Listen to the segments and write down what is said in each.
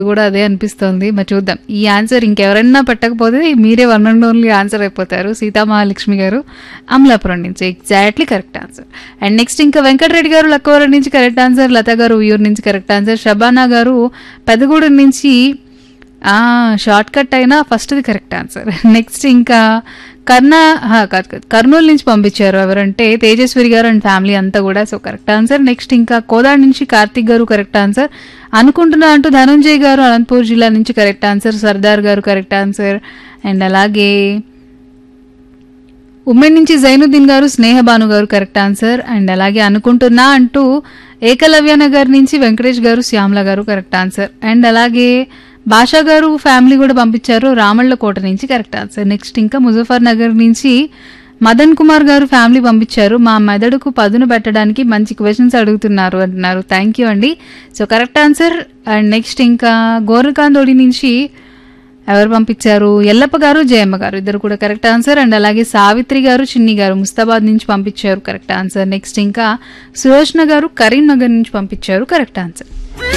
కూడా అదే అనిపిస్తోంది మరి చూద్దాం ఈ ఆన్సర్ ఇంకెవరైనా పెట్టకపోతే మీరే వన్ అండ్ ఓన్లీ ఆన్సర్ అయిపోతారు సీతామహాలక్ష్మి గారు అమలాపురం నుంచి exactly correct answer and next ఇంకా వెంకటరెడ్డి గారు లక్కవరం నుంచి కరెక్ట్ ఆన్సర్ లత గారు ఉయ్యూరు నుంచి కరెక్ట్ ఆన్సర్ షబానా గారు పెదగూడెం నుంచి షార్ట్ కట్ అయినా ఫస్ట్ది కరెక్ట్ ఆన్సర్ నెక్స్ట్ ఇంకా కర్ణ హా, కాదు కాదు కర్నూలు నుంచి పంపించారు ఎవరంటే తేజస్వరి గారు అండ్ ఫ్యామిలీ అంతా కూడా సో కరెక్ట్ ఆన్సర్ నెక్స్ట్ ఇంకా కోదాడ నుంచి కార్తిక్ గారు కరెక్ట్ ఆన్సర్ అనుకుంటున్నా అంటూ ధనంజయ్ గారు అనంతపూర్ జిల్లా నుంచి కరెక్ట్ ఆన్సర్ సర్దార్ గారు కరెక్ట్ ఆన్సర్ అండ్ అలాగే ఉమ్మెన్ నుంచి జైనుద్దీన్ గారు స్నేహబాను గారు కరెక్ట్ ఆన్సర్ అండ్ అలాగే అనుకుంటున్నా అంటూ ఏకలవ్య నగర్ నుంచి వెంకటేష్ గారు శ్యామల గారు కరెక్ట్ ఆన్సర్ అండ్ అలాగే భాషా గారు ఫ్యామిలీ కూడా పంపించారు రామళ్ళ కోట నుంచి కరెక్ట్ ఆన్సర్ నెక్స్ట్ ఇంకా ముజఫర్ నగర్ నుంచి మదన్ కుమార్ గారు ఫ్యామిలీ పంపించారు మా మెదడుకు పదును పెట్టడానికి మంచి క్వశ్చన్స్ అడుగుతున్నారు అంటున్నారు థ్యాంక్ యూ అండి so correct answer and next ఇంకా గోరకాందోడి నుంచి ఎవరు పంపించారు ఎల్లప్ప గారు జయమ్మ గారు ఇద్దరు కూడా కరెక్ట్ ఆన్సర్ అండ్ అలాగే సావిత్రి గారు చిన్ని గారు ముస్తాబాద్ నుంచి పంపించారు కరెక్ట్ ఆన్సర్ నెక్స్ట్ ఇంకా సులోచన గారు కరీంనగర్ నుంచి పంపించారు కరెక్ట్ ఆన్సర్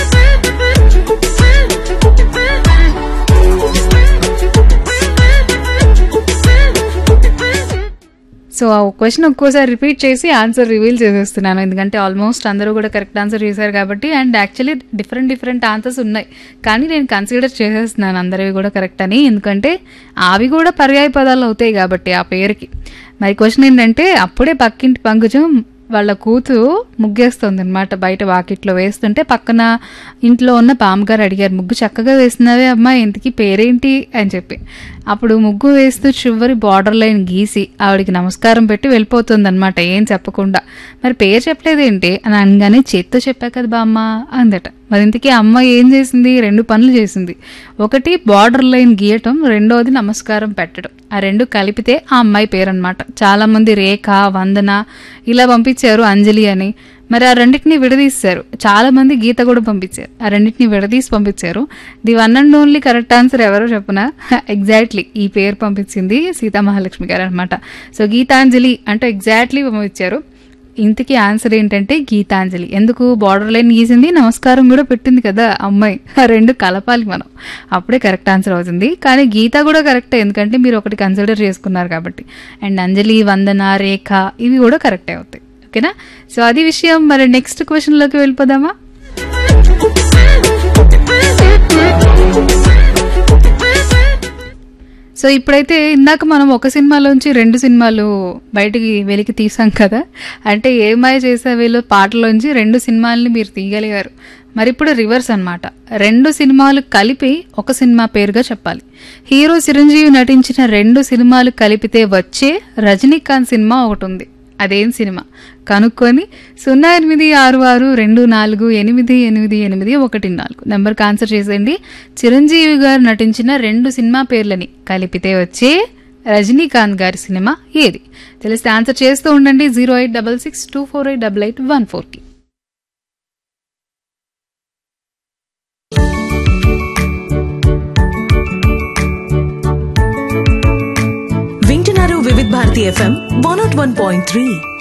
సో ఆ క్వశ్చన్ ఒక్కోసారి రిపీట్ చేసి ఆన్సర్ రివీల్ చేసేస్తున్నాను ఎందుకంటే ఆల్మోస్ట్ అందరూ కూడా కరెక్ట్ ఆన్సర్ చేశారు కాబట్టి and actually different different answers ఉన్నాయి కానీ నేను కన్సిడర్ చేసేస్తున్నాను అందరివి కూడా కరెక్ట్ అని ఎందుకంటే అవి కూడా పర్యాయ పదాలు అవుతాయి కాబట్టి ఆ పేరుకి మరి క్వశ్చన్ ఏంటంటే అప్పుడే పక్కింటి పంకజం వాళ్ళ కూతురు ముగ్గేస్తుంది అనమాట బయట వాకిట్లో వేస్తుంటే పక్కన ఇంట్లో ఉన్న పామగారు అడిగారు ముగ్గు చక్కగా వేస్తున్నావే అమ్మా ఇంతకీ పేరేంటి అని చెప్పి అప్పుడు ముగ్గు వేస్తూ చివరి బార్డర్ లైన్ గీసి ఆవిడికి నమస్కారం పెట్టి వెళ్ళిపోతుంది అనమాట ఏం చెప్పకుండా మరి పేరు చెప్పలేదేంటి అని అనగానే చేత్తో చెప్పా కదా బామ్మ అందట మరి ఇంతకీ అమ్మ ఏం చేసింది రెండు పనులు చేసింది ఒకటి బార్డర్ లైన్ గీయటం రెండోది నమస్కారం పెట్టడం ఆ రెండు కలిపితే ఆ అమ్మాయి పేరు అనమాట చాలా మంది రేఖ వందన ఇలా పంపించారు అంజలి అని మరి ఆ రెండింటిని విడదీశారు చాలా మంది గీత కూడా పంపించారు ఆ రెండింటిని విడదీసి పంపించారు the one and only correct answer ఎవరో చెప్పనా ఎగ్జాక్ట్లీ ఈ పేరు పంపించింది సీతామహాలక్ష్మి గారు అనమాట సో గీతాంజలి అంటే ఎగ్జాక్ట్లీ పంపించారు ఇంతకీ ఆన్సర్ ఏంటంటే గీతాంజలి ఎందుకు బార్డర్ లైన్ గీసింది నమస్కారం కూడా పెట్టింది కదా అమ్మాయి ఆ రెండు కలపాలి మనం అప్పుడే కరెక్ట్ ఆన్సర్ అవుతుంది కానీ గీత కూడా కరెక్టే ఎందుకంటే మీరు ఒకటి కన్సిడర్ చేసుకున్నారు కాబట్టి అండ్ అంజలి వందన రేఖ ఇవి కూడా కరెక్టే అవుతాయి ఓకేనా సో అది విషయం మరి నెక్స్ట్ క్వశ్చన్లోకి వెళ్ళిపోదామా సో ఇప్పుడైతే ఇందాక మనం ఒక సినిమాలోంచి రెండు సినిమాలు బయటికి వెలికి తీసాం కదా అంటే ఏమాయ చేసేవేలో పాటలోంచి రెండు సినిమాల్ని మీరు తీయగలిగారు మరి ఇప్పుడు రివర్స్ అన్నమాట రెండు సినిమాలు కలిపి ఒక సినిమా పేరుగా చెప్పాలి హీరో చిరంజీవి నటించిన రెండు సినిమాలు కలిపితే వచ్చే రజనీకాంత్ సినిమా ఒకటి ఉంది అదేం సినిమా కనుక్కొని సున్నా ఎనిమిది ఆరు ఆరు రెండు నాలుగు ఎనిమిది ఎనిమిది ఎనిమిది ఒకటి నాలుగు నెంబర్కి ఆన్సర్ చేసేయండి చిరంజీవి గారు నటించిన రెండు సినిమా పేర్లని కలిపితే వచ్చే రజనీకాంత్ గారి సినిమా ఏది తెలిస్తే ఆన్సర్ చేస్తూ ఉండండి zero eight double six two four eight double eight one ఫోర్కి వింటున్నారు Vividh Bharati FM one nought one point three